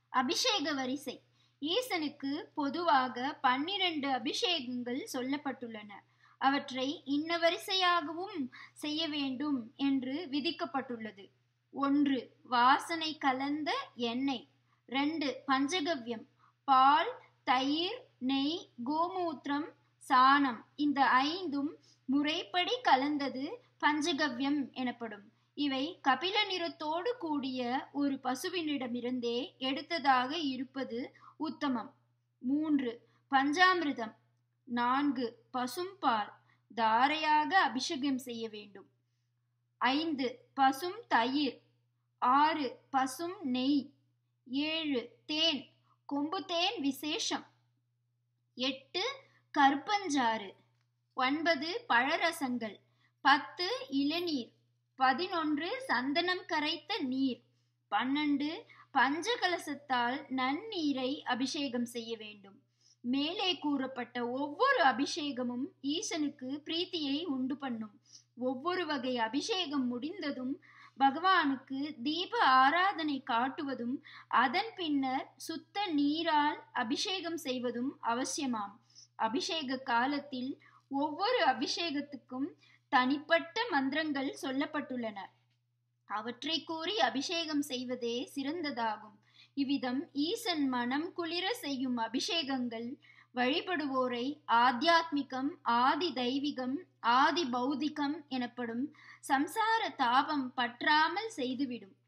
அபிஷேக வரிசை ஈசனுக்கு பொதுவாக பன்னிரண்டு அபிஷேகங்கள் சொல்லப்பட்டுள்ளன அவற்றை இன்ன வரிசையாகவும் செய்ய வேண்டும் என்று விதிக்கப்பட்டுள்ளது ஒன்று வாசனை கலந்த எண்ணெய் ரெண்டு பஞ்சகவ்யம் பால் தயிர் நெய் கோமூத்திரம் சாணம் இந்த ஐந்தும் முறைப்படி கலந்தது பஞ்சகவ்யம் எனப்படும் இவை கபில நிறத்தோடு கூடிய ஒரு பசுவினிடமிருந்தே எடுத்ததாக இருப்பது உத்தமம் மூன்று பஞ்சாமிர்தம் நான்கு பசும்பால் தாரையாக அபிஷேகம் செய்ய வேண்டும் ஐந்து பசும் தயிர் ஆறு பசும் நெய் ஏழு தேன் கொம்பு தேன் விசேஷம் எட்டு கற்பஞ்சாறு ஒன்பது பழரசங்கள் பத்து இளநீர் பதினொன்று சந்தனம் கரைத்த நீர் பன்னெண்டு பஞ்சகலசத்தால் நன்னீரை அபிஷேகம் செய்ய வேண்டும் மேலே கூறப்பட்ட ஒவ்வொரு அபிஷேகமும் ஈசனுக்கு பிரீத்தியை உண்டு பண்ணும் ஒவ்வொரு வகை அபிஷேகம் முடிந்ததும் பகவானுக்கு தீப ஆராதனை காட்டுவதும் அதன் பின்னர் சுத்த நீரால் அபிஷேகம் செய்வதும் அவசியமாம் அபிஷேக காலத்தில் ஒவ்வொரு அபிஷேகத்துக்கும் தனிப்பட்ட மந்திரங்கள் சொல்லப்பட்டுள்ளன அவற்றை கூறி அபிஷேகம் செய்வதே சிறந்ததாகும் இவ்விதம் ஈசன் மனம் குளிர செய்யும் அபிஷேகங்கள் வழிபடுவோரை ஆத்தியாத்மிகம் ஆதி தெய்வீகம் ஆதி பௌதிகம் எனப்படும் சம்சார தாபம் பற்றாமல் செய்துவிடும்